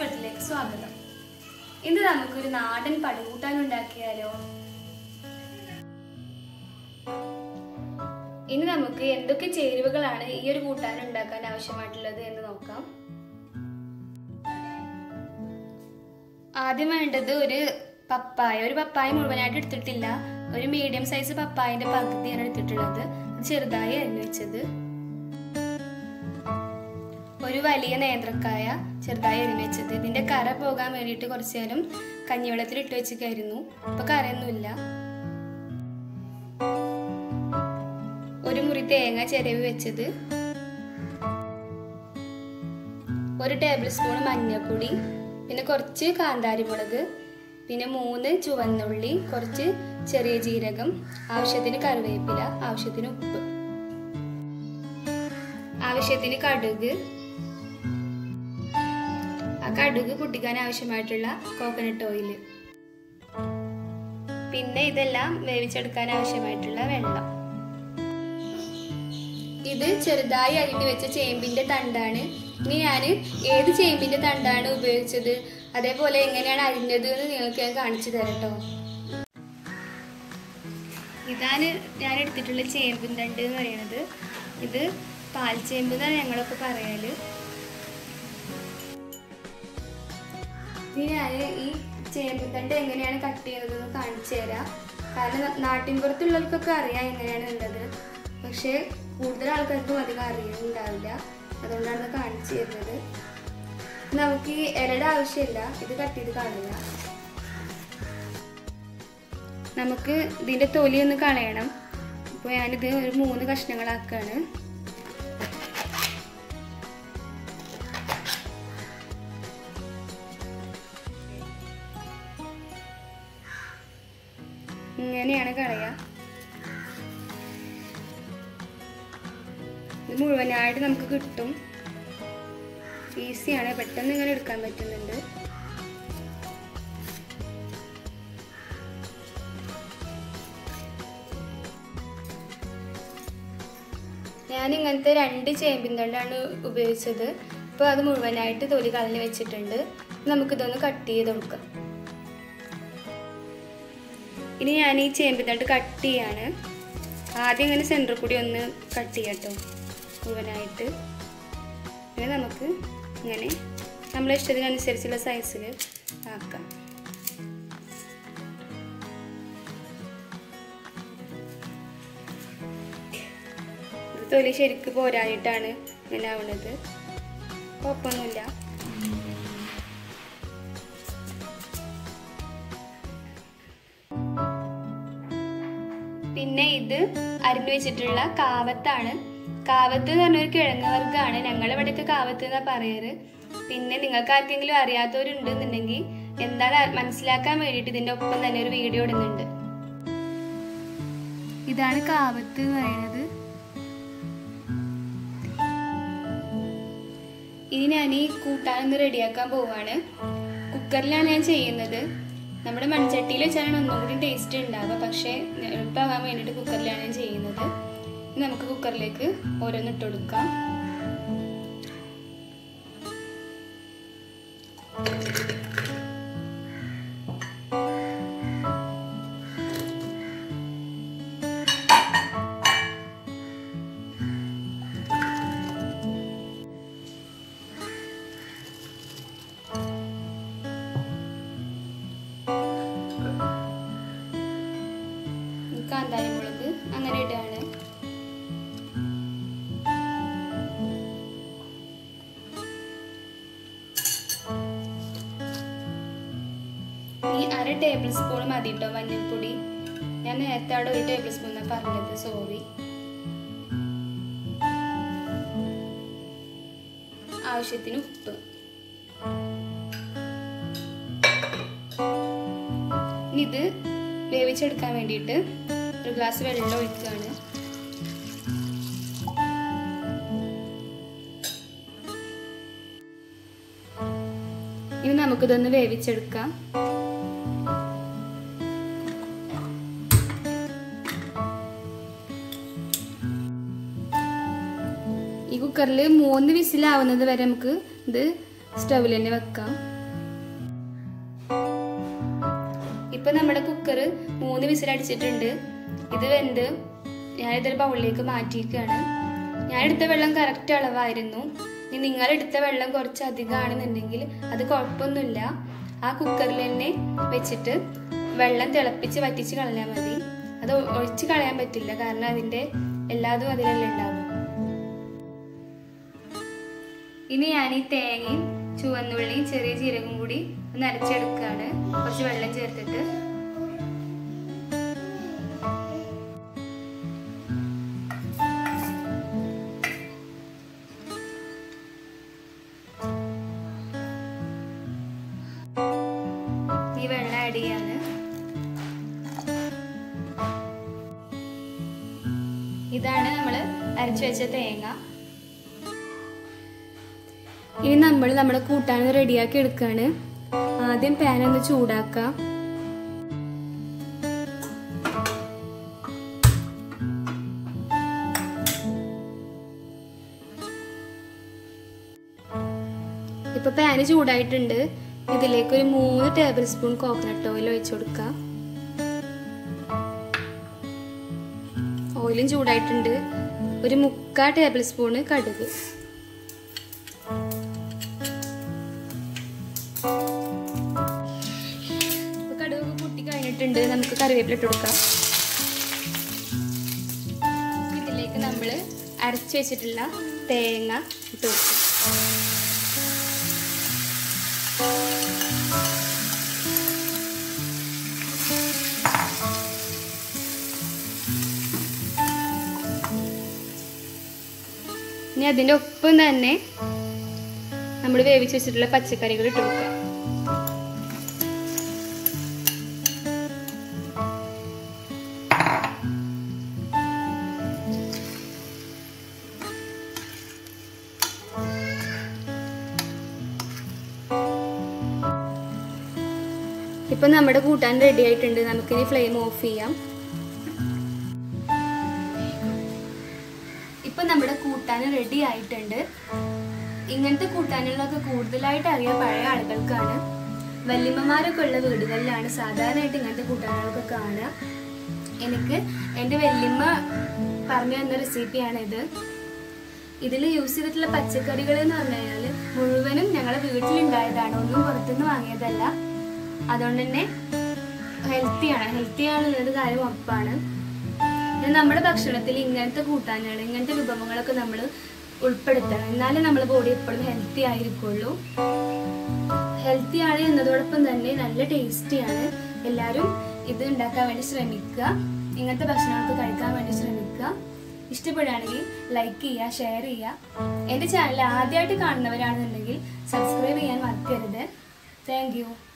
അടുക്കളത്തിലേക്ക് സ്വാഗതം ഇന്ന് നമുക്കൊരു നാടൻ പടുകൂട്ടാൻ ഉണ്ടാക്കിയാലോ ഇനി നമുക്ക് എന്തൊക്കെ ചേരുവകളാണ് ഈ ഒരു കൂട്ടാൻ ഉണ്ടാക്കാൻ ആവശ്യമായിട്ടുള്ളത് എന്ന് നോക്കാം ആദ്യം വേണ്ടത് ഒരു പപ്പായ ഒരു പപ്പായ മുഴുവനായിട്ട് എടുത്തിട്ടില്ല ഒരു മീഡിയം സൈസ് പപ്പായന്റെ പകുതിയാണ് എടുത്തിട്ടുള്ളത് അത് ചെറുതായി അരിഞ്ഞു വെച്ചത് ഒരു വലിയ നേന്ത്രക്കായ ചെറുതായി അരിഞ്ഞു വെച്ചത് ഇതിന്റെ കറ പോകാൻ വേണ്ടിയിട്ട് കുറച്ചു നേരം കഞ്ഞിവെള്ളത്തിൽ ഇട്ട് വെച്ചിട്ടായിരുന്നു ഇപ്പൊ കറയൊന്നുമില്ല ഒരു മുറി തേങ്ങ ചിരവി വെച്ചത് ഒരു ടേബിൾ സ്പൂൺ മഞ്ഞൾപ്പൊടി പിന്നെ കുറച്ച് കാന്താരി മുളക് പിന്നെ മൂന്ന് ചുവന്നുള്ളി കുറച്ച് ചെറിയ ജീരകം ആവശ്യത്തിന് കറിവേപ്പില ആവശ്യത്തിന് ഉപ്പ് ആവശ്യത്തിന് കടുക് ആ കടുക് പൊട്ടിക്കാൻ ആവശ്യമായിട്ടുള്ള കോക്കനട്ട് ഓയിൽ പിന്നെ ഇതെല്ലാം വേവിച്ചെടുക്കാൻ ആവശ്യമായിട്ടുള്ള വെള്ളം ഇത് ചെറുതായി അരിഞ്ഞു വെച്ച ചേമ്പിന്റെ തണ്ടാണ് ഇനി ഞാൻ ഏത് ചേമ്പിന്റെ തണ്ടാണ് ഉപയോഗിച്ചത് അതേപോലെ എങ്ങനെയാണ് അരിഞ്ഞത് എന്ന് നിങ്ങൾക്ക് ഞാൻ കാണിച്ചു തരാം കേട്ടോ ഇതാണ് ഞാൻ എടുത്തിട്ടുള്ള ചേമ്പിൻ തണ്ട് എന്ന് പറയുന്നത് ഇത് പാൽച്ചേമ്പ് എന്നാണ് ഞങ്ങളൊക്കെ പറയാല് ഇനി ഞാൻ ഈ ചേമ്പിൻ തണ്ട് എങ്ങനെയാണ് കട്ട് ചെയ്യുന്നതെന്ന് കാണിച്ചു തരാം കാരണം നാട്ടിൻപുറത്തുള്ളവർക്കൊക്കെ അറിയാം എങ്ങനെയാണ് ഉള്ളത് പക്ഷേ കൂടുതൽ ആൾക്കാർക്കും അധികം അറിയുന്നുണ്ടാവില്ല അതുകൊണ്ടാണ് ഇത് കാണിച്ചു തരുന്നത് നമുക്ക് ഈ ഇലയുടെ ആവശ്യമില്ല ഇത് കട്ട് ചെയ്ത് കളയുക നമുക്ക് ഇതിൻ്റെ തൊലി ഒന്ന് കളയണം അപ്പോൾ ഞാനിത് ഒരു മൂന്ന് കഷ്ണങ്ങളാക്കുകയാണ് ഇങ്ങനെയാണ് കളയുക ഇത് മുഴുവനായിട്ട് നമുക്ക് കിട്ടും ഈസിയാണ് പെട്ടെന്ന് ഇങ്ങനെ എടുക്കാൻ പറ്റുന്നുണ്ട് ഞാൻ ഇങ്ങനത്തെ രണ്ട് ചേമ്പിൻ തണ്ടാണ് ഉപയോഗിച്ചത് ഇപ്പോൾ അത് മുഴുവനായിട്ട് തൊലി കളഞ്ഞ് വെച്ചിട്ടുണ്ട് നമുക്കിതൊന്ന് കട്ട് ചെയ്ത് കൊടുക്കാം ഇനി ഞാൻ ഈ ചേമ്പിൻ തണ്ട് കട്ട് ചെയ്യാണ് ആദ്യം ഇങ്ങനെ സെൻറ്ററിൽ കൂടി ഒന്ന് കട്ട് ചെയ്യട്ടോ മുഴുവനായിട്ട് പിന്നെ നമുക്ക് ഇങ്ങനെ നമ്മളെ ഇഷ്ടത്തിനനുസരിച്ചുള്ള സൈസിൽ ആക്കാം ഇത് തൊലി ശരിക്ക് പോരായിട്ടാണ് ഇങ്ങനെ ആവുന്നത് കുഴപ്പമൊന്നുമില്ല പിന്നെ ഇത് അരിഞ്ഞു വെച്ചിട്ടുള്ള കാവത്താണ് കാവത്ത് എന്ന് പറഞ്ഞൊരു കിഴങ്ങ് വർഗ്ഗമാണ് ഞങ്ങൾ ഇവിടെയൊക്കെ കാവത്ത് എന്നാ പറയാറ് പിന്നെ നിങ്ങൾക്ക് ആർക്കെങ്കിലും അറിയാത്തവരുണ്ടെന്നുണ്ടെങ്കിൽ എന്താണ് മനസ്സിലാക്കാൻ വേണ്ടിയിട്ട് ഇതിന്റെ ഒപ്പം തന്നെ ഒരു വീഡിയോ ഇടുന്നുണ്ട് ഇതാണ് കാവത്ത് എന്ന് പറയുന്നത് ഇനി ഞാൻ ഈ കൂട്ടാനൊന്ന് റെഡിയാക്കാൻ പോവാണ് കുക്കറിലാണ് ഞാൻ ചെയ്യുന്നത് നമ്മുടെ മൺചട്ടിയിൽ വെച്ചാണ് ഒന്നും കൂടി ടേസ്റ്റ് ഉണ്ടാവുക പക്ഷേ എളുപ്പമാകാൻ വേണ്ടിയിട്ട് കുക്കറിലാണ് ഞാൻ ചെയ്യുന്നത് ഇനി നമുക്ക് കുക്കറിലേക്ക് ഓരോന്ന് ഇട്ട് കൊടുക്കാം കാന്താരി മുളക് അങ്ങനെ ഇടുകയാണ് ഈ അര ടേബിൾ സ്പൂൺ മതി കേട്ടോ മഞ്ഞൾപ്പൊടി ഞാൻ നേരത്തെ അവിടെ ഒരു ടേബിൾ സ്പൂൺ പറഞ്ഞത് സോറി ആവശ്യത്തിന് ഉപ്പ് ഇനി ഇത് വേവിച്ചെടുക്കാൻ വേണ്ടിയിട്ട് ഒരു ഗ്ലാസ് വെള്ളം ഒഴിക്കുകയാണ് ഇനി നമുക്കിതൊന്ന് വേവിച്ചെടുക്കാം ഈ കുക്കറിൽ മൂന്ന് വിസിലാവുന്നത് വരെ നമുക്ക് ഇത് സ്റ്റവിൽ തന്നെ വെക്കാം ഇപ്പം നമ്മുടെ കുക്കർ മൂന്ന് വിസിലടിച്ചിട്ടുണ്ട് ഇത് വെന്ത് ഞാനിതൊരു ബൗളിലേക്ക് മാറ്റിയിരിക്കുകയാണ് ഞാൻ എടുത്ത വെള്ളം കറക്റ്റ് അളവായിരുന്നു ഇനി നിങ്ങളെടുത്ത വെള്ളം കുറച്ച് അധികമാണെന്നുണ്ടെങ്കിൽ അത് കുഴപ്പമൊന്നുമില്ല ആ കുക്കറിൽ തന്നെ വെച്ചിട്ട് വെള്ളം തിളപ്പിച്ച് വറ്റിച്ച് കളഞ്ഞാൽ മതി അത് ഒഴിച്ച് കളയാൻ പറ്റില്ല കാരണം അതിൻ്റെ എല്ലാതും അതിലല്ലേ ഉണ്ടാവും ഇനി ഞാൻ ഈ തേങ്ങയും ചുവന്നുള്ളിയും ചെറിയ ജീരകം കൂടി ഒന്ന് അരച്ചെടുക്കുകയാണ് കുറച്ച് വെള്ളം ചേർത്തിട്ട് ഈ വെള്ളം ആഡ് ചെയ്യാണ് ഇതാണ് നമ്മൾ അരച്ചു വെച്ച തേങ്ങ ഇനി നമ്മൾ നമ്മുടെ കൂട്ടാൻ റെഡിയാക്കി എടുക്കുകയാണ് ആദ്യം പാൻ ഒന്ന് ചൂടാക്കാം ഇപ്പൊ പാന് ചൂടായിട്ടുണ്ട് ഇതിലേക്ക് ഒരു മൂന്ന് ടേബിൾ സ്പൂൺ കോക്കനട്ട് ഓയിൽ ഒഴിച്ചു കൊടുക്കാം ഓയിലും ചൂടായിട്ടുണ്ട് ഒരു മുക്കാ ടേബിൾ സ്പൂണ് കടുക് ഇപ്പൊ കടുക് പൊട്ടി കഴിഞ്ഞിട്ടുണ്ട് നമുക്ക് കറിവേപ്പില ഇട്ട് കൊടുക്കാം ഇതിലേക്ക് നമ്മൾ അരച്ചു വെച്ചിട്ടുള്ള തേങ്ങ ഇട്ട് കൊടുക്കാം ഇനി അതിൻ്റെ ഒപ്പം തന്നെ നമ്മൾ വേവിച്ച് വെച്ചിട്ടുള്ള പച്ചക്കറികൾ ഇട്ട് കൊടുക്കുക ഇപ്പൊ നമ്മുടെ കൂട്ടാൻ റെഡി ആയിട്ടുണ്ട് നമുക്കിനി ഫ്ലെയിം ഓഫ് ചെയ്യാം ഇപ്പൊ നമ്മുടെ കൂട്ടാൻ റെഡി ആയിട്ടുണ്ട് ഇങ്ങനത്തെ കൂട്ടാനുകളൊക്കെ കൂടുതലായിട്ട് അറിയാൻ പഴയ ആളുകൾക്കാണ് വല്യമ്മമാരൊക്കെ ഉള്ള വീടുകളിലാണ് സാധാരണയായിട്ട് ഇങ്ങനത്തെ കൂട്ടാനുകളൊക്കെ കാണുക എനിക്ക് എൻ്റെ വല്യമ്മ പറഞ്ഞു തന്ന റെസിപ്പിയാണ് ഇത് ഇതിൽ യൂസ് ചെയ്തിട്ടുള്ള പച്ചക്കറികൾ എന്ന് പറഞ്ഞു കഴിഞ്ഞാൽ മുഴുവനും ഞങ്ങളുടെ വീട്ടിലുണ്ടായതാണ് ഒന്നും പുറത്തുനിന്ന് വാങ്ങിയതല്ല അതുകൊണ്ട് തന്നെ ഹെൽത്തിയാണ് ഹെൽത്തി ആണെന്നത് കാര്യം ഉറപ്പാണ് പിന്നെ നമ്മുടെ ഭക്ഷണത്തിൽ ഇങ്ങനത്തെ കൂട്ടാനുകൾ ഇങ്ങനത്തെ വിഭവങ്ങളൊക്കെ നമ്മൾ ഉൾപ്പെടുത്തണം എന്നാലേ നമ്മുടെ ബോഡി എപ്പോഴും ഹെൽത്തി ആയിരിക്കുള്ളൂ ഹെൽത്തി ആണ് എന്നതോടൊപ്പം തന്നെ നല്ല ടേസ്റ്റിയാണ് എല്ലാവരും ഇത് ഉണ്ടാക്കാൻ വേണ്ടി ശ്രമിക്കുക ഇങ്ങനത്തെ ഭക്ഷണങ്ങളൊക്കെ കഴിക്കാൻ വേണ്ടി ശ്രമിക്കുക ഇഷ്ടപ്പെടുകയാണെങ്കിൽ ലൈക്ക് ചെയ്യുക ഷെയർ ചെയ്യുക എൻ്റെ ചാനൽ ആദ്യമായിട്ട് കാണുന്നവരാണെന്നുണ്ടെങ്കിൽ സബ്സ്ക്രൈബ് ചെയ്യാൻ മറക്കരുത് താങ്ക് യു